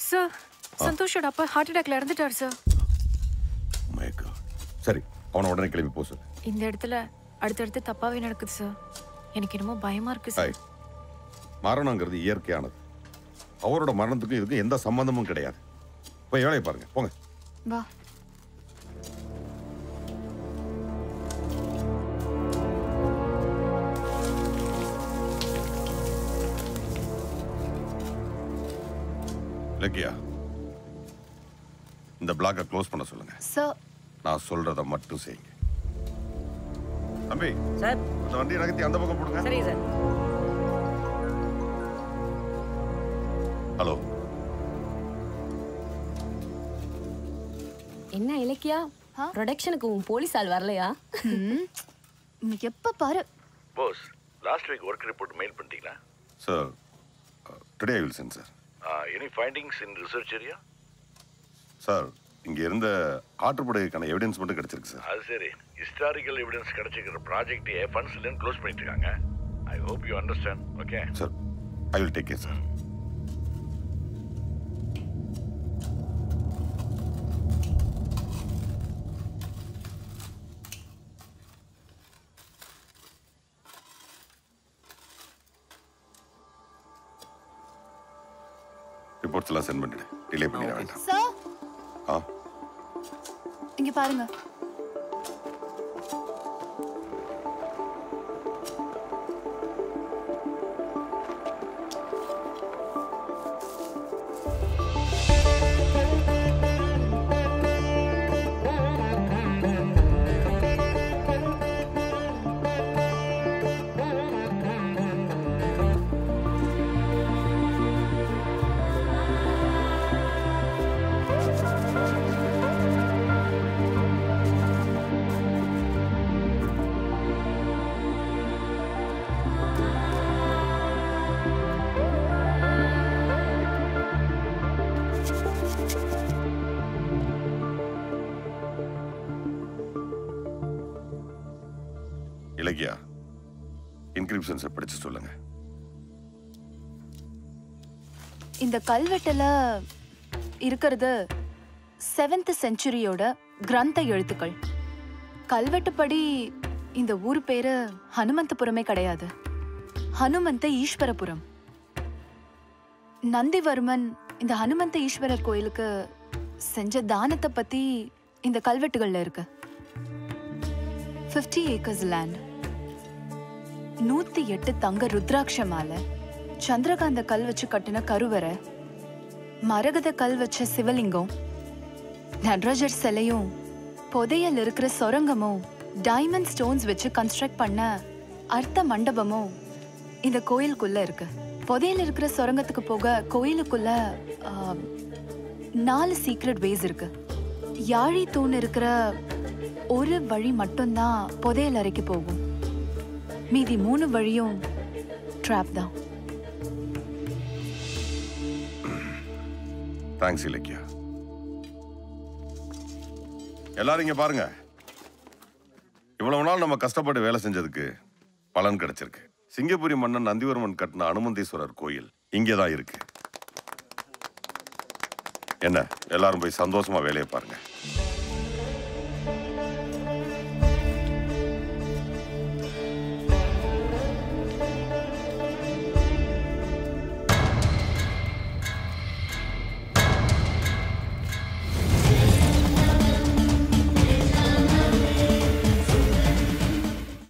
Sir சந்தோஷோட அப்பா heart அட்டாக்ல இறந்துட்டார் சார் My God. சரி அவனை உடனே கிளம்பி போ சொல்லு இந்த இடத்துல அடுத்தடுத்து தப்பாவே நடக்குது சார் எனக்கு என்னமோ பயமா இருக்கு சார் ஹாய் மரணங்கிறது இயற்கையானது அவரோட மரணத்துக்கும் இதுக்கும் எந்த சம்பந்தமும் கிடையாது போய் வேலையை பாருங்க போங்க வா இலக்கியா இந்த பிளாக்கை க்ளோஸ் பண்ண சொல்லுங்க சார் நான் சொல்றத மட்டும் செய்யுங்க தம்பி சார் அந்த வண்டி நகர்த்தி அந்த பக்கம் போடுங்க சரிங்க சார் ஹலோ என்ன இலக்கியா ப்ரொடக்ஷனுக்கு உன் போலீஸ் ஆள் வரலையா எப்ப பாரு boss last week work report mail பண்ணிட்டீங்களா sir today I will send sir any findings in research area sir இங்க இருந்த ஆற்றுப்படைக்கான எவிடன்ஸ் மட்டும் கிடைச்சிருக்கு சார் அது சரி ஹிஸ்டாரிக்கல் எவிடன்ஸ் கிடைச்சிருக்கிற ப்ராஜெக்ட் ஃபண்ட்ஸ் இல்லைன்னு க்ளோஸ் பண்ணிட்டு இருக்காங்க I hope you understand okay sir I will take care sir reports எல்லாம் சென்ட் பண்ணிடு டிலே பண்ணிட வேண்டாம் சார் ஆ இங்க பாருங்க இலக்கியா இன்கிரிப்ஷன்ஸை படிச்சு சொல்லுங்க இந்த கல்வெட்டுல இருக்கிறது செவன்த் செஞ்சுரியோட கிரந்த எழுத்துக்கள் கல்வெட்டுப்படி இந்த ஊர் பேரு ஹனுமந்தபுரமே கிடையாது ஹனுமந்த ஈஸ்வரபுரம் நந்திவர்மன் இந்த ஹனுமந்த ஈஸ்வரர் கோயிலுக்கு செஞ்ச தானத்தை பத்தி இந்த கல்வெட்டுகள்ல இருக்கு 50 ஏக்கர்ஸ் லேண்ட் நூத்தி எட்டு தங்க ருத்ராட்ச மாலை சந்திரகாந்த கல் வச்சு கட்டின கருவறை மரகத கல் வச்ச சிவலிங்கம் நடராஜர் சிலையும் புதையல் இருக்கிற சொரங்கமும் டைமண்ட் ஸ்டோன்ஸ் வச்சு கன்ஸ்ட்ரக்ட் பண்ண அர்த்த மண்டபமும் இந்த கோயிலுக்குள்ள இருக்கு புதையல் இருக்கிற சொரங்கத்துக்கு போக கோயிலுக்குள்ள ஆ, நாலு சீக்ரெட் வேஸ் இருக்கு யாழி தூண் இருக்கிற ஒரு வழி மட்டும்தான் புதையல் அறைக்கு போகும் மீதி மூணு வழியும் ட்ராப் தான் தேங்க்ஸ் இலக்கியா எல்லாரும் இங்க பாருங்க இவ்வளவு நாள் நம்ம கஷ்டப்பட்டு வேலை செஞ்சதுக்கு பலன் கிடைச்சிருக்கு சிங்கப்பூரி மன்னன் நந்திவர்மன் கட்டின அனுமந்தீஸ்வரர் கோயில் இங்கேதான் இருக்கு என்ன எல்லாரும் போய் சந்தோஷமா வேலையை பாருங்க